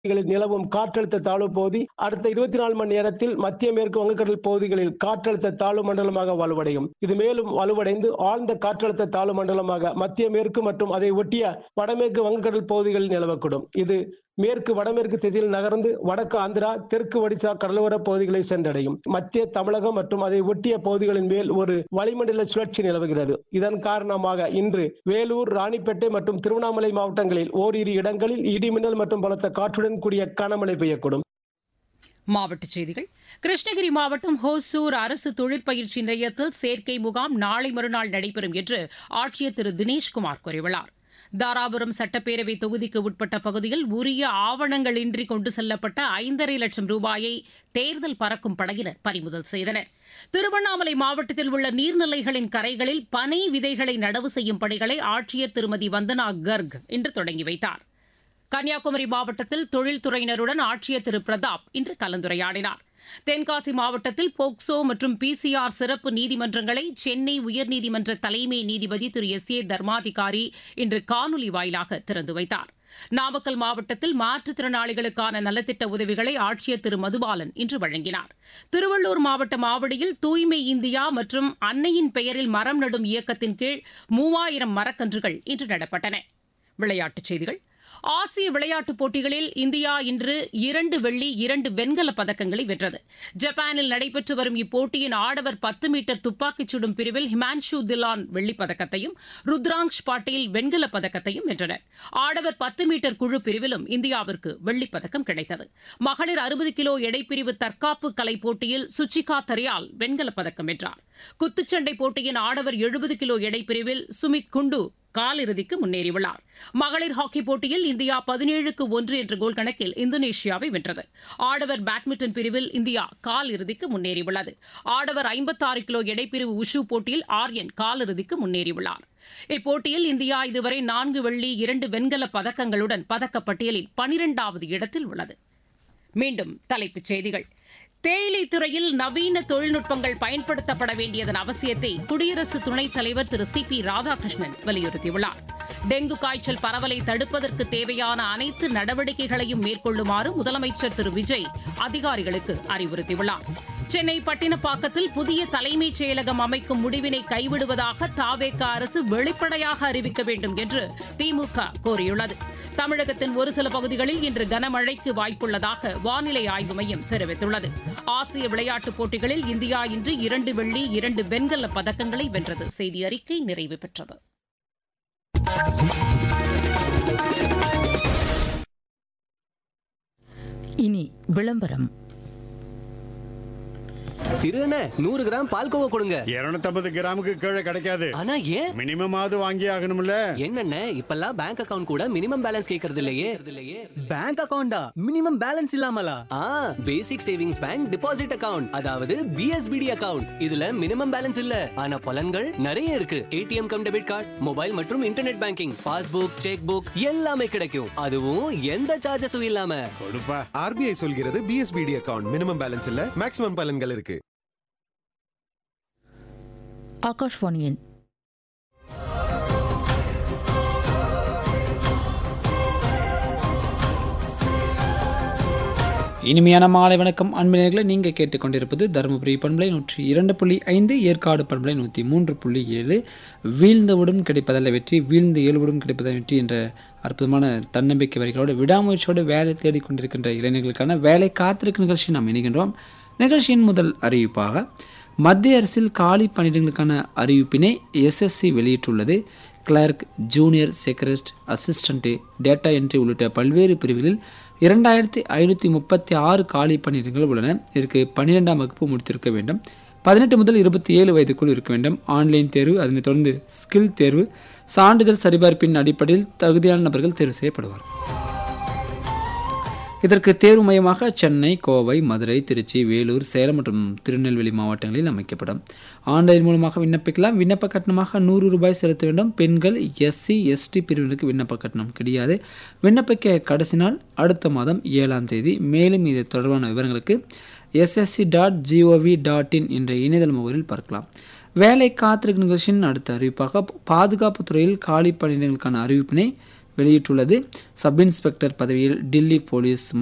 பகுதிகளில் நிலவும் காற்றழுத்த தாழ்வு பகுதி அடுத்த இருபத்தி நாலு மணி நேரத்தில் மத்திய மேற்கு வங்கக்கடல் பகுதிகளில் காற்றழுத்த தாழ்வு மண்டலமாக வலுவடையும் இது மேலும் வலுவடைந்து ஆழ்ந்த காற்றழுத்த தாழ்வு மண்டலமாக மத்திய மேற்கு மற்றும் அதை ஒட்டிய வடமேற்கு வங்கக்கடல் பகுதிகளில் நிலவக்கூடும் இது மேற்கு வடமேற்கு திசையில் நகர்ந்து வடக்கு ஆந்திரா தெற்கு ஒடிசா கடலோர பகுதிகளை சென்றடையும் மத்திய தமிழகம் மற்றும் அதை ஒட்டிய பகுதிகளின் மேல் ஒரு வளிமண்டல சுழற்சி நிலவுகிறது இதன் காரணமாக இன்று வேலூர் ராணிப்பேட்டை மற்றும் திருவண்ணாமலை மாவட்டங்களில் ஓரிரு இடங்களில் இடிமின்னல் மற்றும் பலத்த காற்றுடன் கூடிய கனமழை பெய்யக்கூடும் மாவட்டச் செய்திகள் கிருஷ்ணகிரி மாவட்டம் ஹோசூர் அரசு தொழிற்பயிற்சி நிலையத்தில் சேர்க்கை முகாம் நாளை மறுநாள் நடைபெறும் என்று ஆட்சியர் திரு தினேஷ்குமார் கூறியுள்ளார் தாராபுரம் சட்டப்பேரவை தொகுதிக்கு உட்பட்ட பகுதியில் உரிய ஆவணங்களின்றி கொண்டு செல்லப்பட்ட ஐந்தரை லட்சம் ரூபாயை தேர்தல் பறக்கும் படையினர் பறிமுதல் செய்தனர் திருவண்ணாமலை மாவட்டத்தில் உள்ள நீர்நிலைகளின் கரைகளில் பனை விதைகளை நடவு செய்யும் பணிகளை ஆட்சியர் திருமதி வந்தனா கர்க் இன்று தொடங்கி வைத்தார் கன்னியாகுமரி மாவட்டத்தில் தொழில்துறையினருடன் ஆட்சியர் திரு பிரதாப் இன்று கலந்துரையாடினார் தென்காசி மாவட்டத்தில் போக்சோ மற்றும் பிசிஆர் சிறப்பு நீதிமன்றங்களை சென்னை உயர்நீதிமன்ற தலைமை நீதிபதி திரு எஸ் ஏ தர்மாதிகாரி இன்று காணொலி வாயிலாக திறந்து வைத்தார் நாமக்கல் மாவட்டத்தில் மாற்றுத்திறனாளிகளுக்கான நலத்திட்ட உதவிகளை ஆட்சியர் திரு மதுபாலன் இன்று வழங்கினார் திருவள்ளூர் மாவட்டம் ஆவடியில் தூய்மை இந்தியா மற்றும் அன்னையின் பெயரில் மரம் நடும் இயக்கத்தின் கீழ் மூவாயிரம் மரக்கன்றுகள் இன்று நடப்பட்டன விளையாட்டுச் செய்திகள் ஆசிய விளையாட்டுப் போட்டிகளில் இந்தியா இன்று இரண்டு வெள்ளி இரண்டு வெண்கலப் பதக்கங்களை வென்றது ஜப்பானில் நடைபெற்று வரும் இப்போட்டியின் ஆடவர் பத்து மீட்டர் துப்பாக்கிச் சுடும் பிரிவில் ஹிமான்ஷு தில்லான் வெள்ளிப் பதக்கத்தையும் ருத்ராங்ஷ் பாட்டீல் வெண்கலப் பதக்கத்தையும் வென்றனர் ஆடவர் பத்து மீட்டர் குழு பிரிவிலும் இந்தியாவிற்கு வெள்ளிப் பதக்கம் கிடைத்தது மகளிர் அறுபது கிலோ எடைப்பிரிவு தற்காப்பு கலை போட்டியில் சுச்சிகா தரியால் வெண்கலப் பதக்கம் வென்றார் குத்துச்சண்டை போட்டியின் ஆடவர் எழுபது கிலோ எடைப்பிரிவில் சுமித் குண்டு காலிறுதிக்கு முன்னேறியுள்ளார் மகளிர் ஹாக்கி போட்டியில் இந்தியா பதினேழுக்கு ஒன்று என்ற கோல் கணக்கில் இந்தோனேஷியாவை வென்றது ஆடவர் பேட்மிண்டன் பிரிவில் இந்தியா காலிறுதிக்கு முன்னேறியுள்ளது ஆடவர் ஐம்பத்தாறு கிலோ எடைப்பிரிவு உஷு போட்டியில் ஆர்யன் காலிறுதிக்கு முன்னேறியுள்ளார் இப்போட்டியில் இந்தியா இதுவரை நான்கு வெள்ளி இரண்டு வெண்கலப் பதக்கங்களுடன் பதக்கப்பட்டியலில் பனிரெண்டாவது இடத்தில் உள்ளது மீண்டும் தலைப்புச் செய்திகள் தேயிலை துறையில் நவீன தொழில்நுட்பங்கள் பயன்படுத்தப்பட வேண்டியதன் அவசியத்தை குடியரசு துணைத் தலைவர் திரு சி பி ராதாகிருஷ்ணன் வலியுறுத்தியுள்ளார் டெங்கு காய்ச்சல் பரவலை தடுப்பதற்கு தேவையான அனைத்து நடவடிக்கைகளையும் மேற்கொள்ளுமாறு முதலமைச்சர் திரு விஜய் அதிகாரிகளுக்கு அறிவுறுத்தியுள்ளார் சென்னை பட்டினப்பாக்கத்தில் புதிய தலைமைச் செயலகம் அமைக்கும் முடிவினை கைவிடுவதாக தாவேக அரசு வெளிப்படையாக அறிவிக்க வேண்டும் என்று திமுக கோரியுள்ளது தமிழகத்தின் ஒரு சில பகுதிகளில் இன்று கனமழைக்கு வாய்ப்புள்ளதாக வானிலை ஆய்வு மையம் தெரிவித்துள்ளது ஆசிய விளையாட்டுப் போட்டிகளில் இந்தியா இன்று இரண்டு வெள்ளி இரண்டு வெண்கல பதக்கங்களை வென்றது செய்தி அறிக்கை நிறைவு பெற்றது இனி விளம்பரம் திருண்ண நூறு கிராம் பால்கோவா கொடுங்க இருநூத்தம்பது கிராமுக்கு கீழே கிடைக்காது ஆனா ஏன் மினிமம் ஆவது வாங்கி ஆகணும்ல என்னென்ன இப்பெல்லாம் பேங்க் அக்கவுண்ட் கூட மினிமம் பேலன்ஸ் கேக்குறது இல்லையே பேங்க் அக்கவுண்டா மினிமம் பேலன்ஸ் இல்லாமலா ஆ basic savings bank deposit account அதாவது பிஎஸ்பிடி அக்கவுண்ட் இதுல மினிமம் பேலன்ஸ் இல்ல ஆனா பலன்கள் நிறைய இருக்கு ATM cum debit card mobile மற்றும் internet banking passbook cheque book எல்லாமே கிடைக்கும் அதுவும் எந்த சார்ஜஸும் இல்லாம கொடுப்பா ஆர்பிஐ சொல்கிறது பிஎஸ்பிடி அக்கவுண்ட் மினிமம் பேலன்ஸ் இல்ல மேக்ஸிமம் பலன்கள் இருக்கு ஆகாஷ்வாணியின் இனிமையான மாலை வணக்கம் அன்பினர்களை நீங்கள் கேட்டுக்கொண்டிருப்பது தருமபுரி பண்பலை நூற்றி இரண்டு புள்ளி ஐந்து ஏற்காடு பண்பலை நூற்றி மூன்று புள்ளி ஏழு வீழ்ந்தவுடன் கிடைப்பதல்ல வெற்றி வீழ்ந்து இயல்புடன் கிடைப்பதல்ல வெற்றி என்ற அற்புதமான தன்னம்பிக்கை வரிகளோடு விடாமுயற்சியோடு வேலை தேடிக்கொண்டிருக்கின்ற இளைஞர்களுக்கான வேலை காத்திருக்கும் நிகழ்ச்சி நாம் இணைகின்றோம் நிகழ்ச்சியின் முதல் அறிவிப்பாக மத்திய அரசில் காலி பணியிடங்களுக்கான அறிவிப்பினை எஸ்எஸ்சி வெளியிட்டுள்ளது clerk junior secretariat assistant data entry உள்ளிட்ட பல்வேறு பிரிவுகளில் இரண்டாயிரத்தி ஐநூற்றி முப்பத்தி ஆறு காலி பணியிடங்கள் உள்ளன இதற்கு பன்னிரெண்டாம் வகுப்பு முடித்திருக்க வேண்டும் பதினெட்டு முதல் இருபத்தி ஏழு வயதுக்குள் இருக்க வேண்டும் ஆன்லைன் தேர்வு அதனைத் தொடர்ந்து ஸ்கில் தேர்வு சான்றிதழ் சரிபார்ப்பின் அடிப்படையில் தகுதியான நபர்கள் தேர்வு செய்யப்படுவார் இதற்கு தேர்வு மையமாக சென்னை கோவை மதுரை திருச்சி வேலூர் சேலம் மற்றும் திருநெல்வேலி மாவட்டங்களில் அமைக்கப்படும் ஆன்லைன் மூலமாக விண்ணப்பிக்கலாம் விண்ணப்ப கட்டணமாக நூறு ரூபாய் செலுத்த வேண்டும் பெண்கள் எஸ்சி எஸ்டி பிரிவினருக்கு விண்ணப்ப கட்டணம் கிடையாது விண்ணப்பிக்க கடைசி நாள் அடுத்த மாதம் ஏழாம் தேதி மேலும் இது தொடர்பான விவரங்களுக்கு SSC dot gov dot in என்ற இணையதள முகவரில் பார்க்கலாம் வேலை காத்திருக்கும் நிகழ்ச்சியின் அடுத்த அறிவிப்பாக பாதுகாப்பு துறையில் காலி பணியிடங்களுக்கான அறிவிப்பினை வெளியிட்டுள்ளது சப் இன்ஸ்பெக்டர் பதவியில் டில்லி போலீஸ்